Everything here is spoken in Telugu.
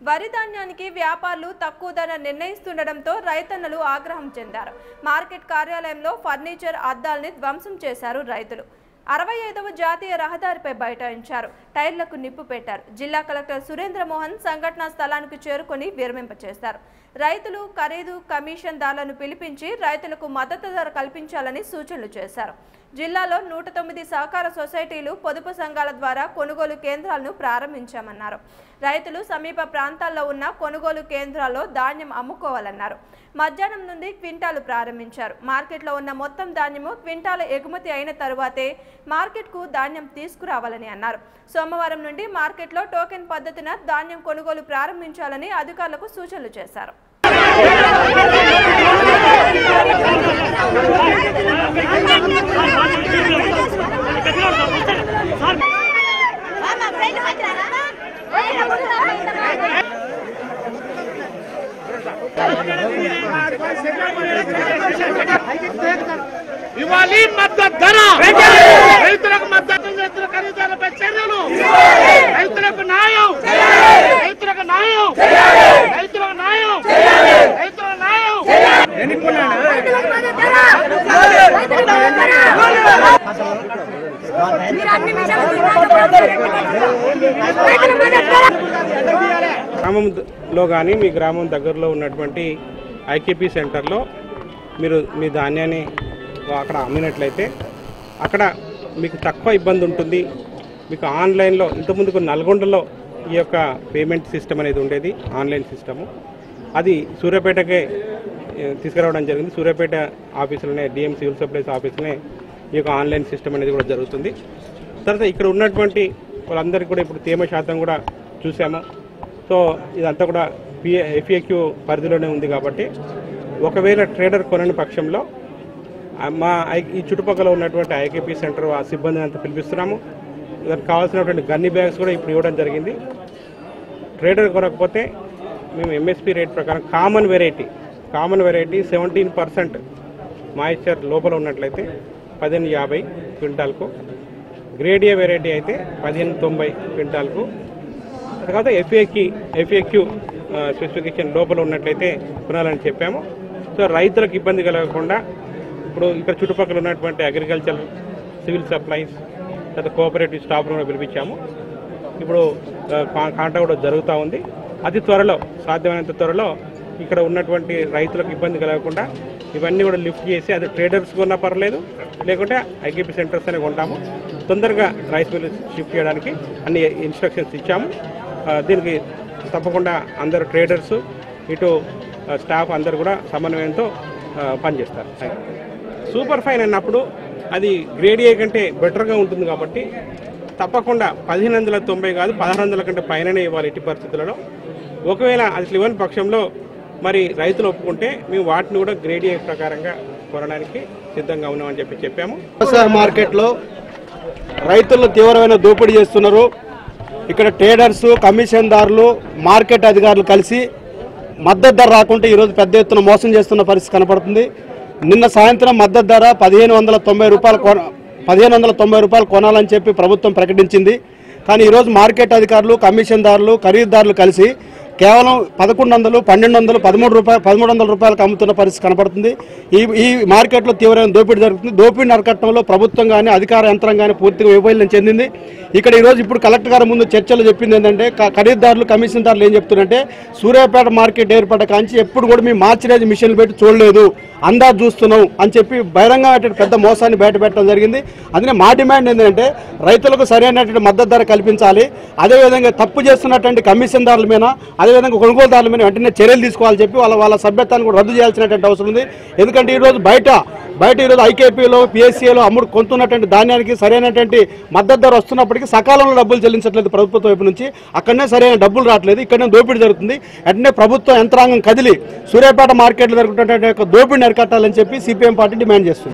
వరి ధాన్యానికి వ్యాపారులు తక్కువ ధర నిర్ణయిస్తుండటంతో రైతన్నలు ఆగ్రహం చెందారు మార్కెట్ కార్యాలయంలో ఫర్నిచర్ అద్దాల్ని ధ్వంసం చేశారు రైతులు అరవై ఐదవ జాతీయ రహదారిపై బైఠాయించారు టైర్లకు నిప్పు పెట్టారు జిల్లా కలెక్టర్ సురేంద్ర మోహన్ సంఘటనా స్థలానికి చేరుకొని విరమింపచేశారు రైతులు ఖరీదు కమిషన్ దారులను పిలిపించి రైతులకు మద్దతు ధర కల్పించాలని సూచనలు చేశారు జిల్లాలో నూట తొమ్మిది సహకార సొసైటీలు పొదుపు సంఘాల ద్వారా కొనుగోలు కేంద్రాలను ప్రారంభించామన్నారు రైతులు సమీప ప్రాంతాల్లో ఉన్న కొనుగోలు కేంద్రాల్లో ధాన్యం అమ్ముకోవాలన్నారు మధ్యాహ్నం నుండి క్వింటాలు ప్రారంభించారు మార్కెట్లో ఉన్న మొత్తం ధాన్యము క్వింటాల ఎగుమతి అయిన తరువాతే మార్కెట్కు ధాన్యం తీసుకురావాలని అన్నారు సోమవారం నుండి మార్కెట్లో టోకెన్ పద్ధతిన ధాన్యం కొనుగోలు ప్రారంభించాలని అధికారులకు సూచనలు చేశారు ఇవ్వాలి మద్దతు ధర రైతులకు మద్దతు రైతుల ఖరీదాలపై చర్యలు రైతులకు న్యాయం రైతులకు న్యాయం రైతులకు న్యాయం రైతులకు న్యాయం గ్రామంలో కానీ మీ గ్రామం దగ్గరలో ఉన్నటువంటి ఐకేపీ సెంటర్లో మీరు మీ ధాన్యాన్ని అక్కడ అమ్మినట్లయితే అక్కడ మీకు తక్కువ ఇబ్బంది ఉంటుంది మీకు ఆన్లైన్లో ఇంతకుముందుకు నల్గొండలో ఈ యొక్క పేమెంట్ సిస్టమ్ అనేది ఉండేది ఆన్లైన్ సిస్టము అది సూర్యాపేటకే ఏ, తీసుకురావడం జరిగింది సూర్యాపేట ఆఫీసులోనే డిఎం సివిల్ సప్లైస్ ఆఫీసులోనే ఈ యొక్క ఆన్లైన్ సిస్టమ్ అనేది కూడా జరుగుతుంది తర్వాత ఇక్కడ ఉన్నటువంటి వాళ్ళందరికీ కూడా ఇప్పుడు తేమ శాతం కూడా చూసాము సో ఇదంతా కూడా పిఏ ఎఫ్ఏక్యూ పరిధిలోనే ఉంది కాబట్టి ఒకవేళ ట్రేడర్ కొనని పక్షంలో ఆ మా ఐ- ఈ చుట్టుపక్కల ఉన్నటువంటి ఐకేపీ సెంటర్ ఆ సిబ్బందిని అంతా పిలిపిస్తున్నాము దానికి కావాల్సినటువంటి గన్ని బ్యాగ్స్ కూడా ఇప్పుడు ఇవ్వడం జరిగింది ట్రేడర్ కొనకపోతే మేము ఎంఎస్పి రేట్ ప్రకారం common variety common variety seventeen percent moisture లోపల ఉన్నట్లయితే పదిహేను యాభై క్వింటాల్కు గ్రేడియా వెరైటీ అయితే పదిహేను తొంభై క్వింటాల్కు తర్వాత ఎఫ్ఏకి ఎఫ్ఏక్యూ స్పెసిఫికేషన్ లోపల ఉన్నట్లయితే కొనాలని చెప్పాము సో రైతులకు ఇబ్బంది కలగకుండా ఇప్పుడు ఇక్కడ చుట్టుపక్కల ఉన్నటువంటి అగ్రికల్చర్ సివిల్ సప్లైస్ తర్వాత కోఆపరేటివ్ స్టాఫ్ కూడా పిలిపించాము ఇప్పుడు ఆ, కా- కాంటా కూడా జరుగుతూ ఉంది అతి త్వరలో సాధ్యమైనంత త్వరలో ఇక్కడ ఉన్నటువంటి రైతులకు ఇబ్బంది కలగకుండా ఇవన్నీ కూడా లిఫ్ట్ చేసి అది ట్రేడర్స్ కొన్నా పర్లేదు లేకుంటే ఐకేపీ సెంటర్స్ అనే కొంటాము తొందరగా రైస్ మిల్ షిఫ్ట్ చేయడానికి అన్ని ఇన్స్ట్రక్షన్స్ ఇచ్చాము ఆ, దీనికి తప్పకుండా అందరు ట్రేడర్స్ ఇటు ఆ, స్టాఫ్ అందరు కూడా సమన్వయంతో ఆ, పనిచేస్తారు థ్యాంక్ యూ. సూపర్ ఫైన్ అన్నప్పుడు అది గ్రేడ్ ఏ కంటే బెటర్గా ఉంటుంది కాబట్టి తప్పకుండా పదిహేను వందల తొంభై కాదు పదహారు వందల కంటే పైననే ఇవ్వాలి ఎట్టి పరిస్థితులలో ఒకవేళ అది ఇవ్వని పక్షంలో మరి రైతులు ఒప్పుకుంటే మేము వాటిని కూడా గ్రేడ్ ఏ ప్రకారంగా కొనడానికి సిద్ధంగా ఉన్నామని చెప్పి చెప్పాము వ్యవసాయ మార్కెట్లో రైతులు తీవ్రమైన దోపిడీ చేస్తున్నారు ఇక్కడ ట్రేడర్స్ కమిషన్దారులు మార్కెట్ అధికారులు కలిసి మద్దతు ధర రాకుంటే ఈరోజు పెద్ద ఎత్తున మోసం చేస్తున్న పరిస్థితి కనపడుతుంది నిన్న సాయంత్రం మద్దతు ధర పదిహేను వందల తొంభై రూపాయలు కొన పదిహేను వందల తొంభై రూపాయలు కొనాలని చెప్పి ప్రభుత్వం ప్రకటించింది కానీ ఈరోజు మార్కెట్ అధికారులు కమిషన్దారులు ఖరీదారులు కలిసి కేవలం పదకొండు వందలు పన్నెండు వందలు పదమూడు రూపాయలు పదమూడు వందల రూపాయలకు అమ్ముతున్న పరిస్థితి కనపడుతుంది ఈ ఈ మార్కెట్లో తీవ్రమైన దోపిడీ జరుగుతుంది దోపిడీ నరకట్టంలో ప్రభుత్వం కానీ అధికార యంత్రం కానీ పూర్తిగా వైఫల్యం చెందింది ఇక్కడ ఈరోజు ఇప్పుడు కలెక్టర్ గారి ముందు చర్చలు చెప్పింది ఏంటంటే క- ఖరీదారులు కమిషన్దారులు ఏం చెప్తున్నారంటే సూర్యాపేట మార్కెట్ ఏర్పడ్డ కాంచి ఎప్పుడు కూడా మేము మార్చిరేజ్ మిషన్లు పెట్టి చూడలేదు అందాజు చూస్తున్నాం అని చెప్పి బహిరంగ పెద్ద మోసాన్ని బయట పెట్టడం జరిగింది అందుకే మా డిమాండ్ ఏంటంటే రైతులకు సరైనటువంటి మద్దతు ధర కల్పించాలి అదేవిధంగా తప్పు చేస్తున్నటువంటి కమిషన్దారుల మీద అదేవిధంగా కొనుగోలుదారుల మీద వెంటనే చర్యలు తీసుకోవాలని చెప్పి వాళ్ళ వాళ్ళ సభ్యత్వాన్ని కూడా రద్దు చేయాల్సినటువంటి అవసరం ఉంది ఎందుకంటే ఈరోజు బయట బయట ఈరోజు ఐకేపీలో పిఎస్సీలో అమ్ముడు కొంటున్నటువంటి ధాన్యానికి సరైనటువంటి మద్దతు ధర వస్తున్నప్పటికీ సకాలంలో డబ్బులు చెల్లించట్లేదు ప్రభుత్వం వైపు నుంచి అక్కడనే సరైన డబ్బులు రావట్లేదు ఇక్కడనే దోపిడీ జరుగుతుంది వెంటనే ప్రభుత్వ యంత్రాంగం కదిలి సూర్యాపేట మార్కెట్లో జరుగుతున్నటువంటి యొక్క దోపిడీ అరికట్టాలని చెప్పి సిపిఎం పార్టీ డిమాండ్ చేస్తుంది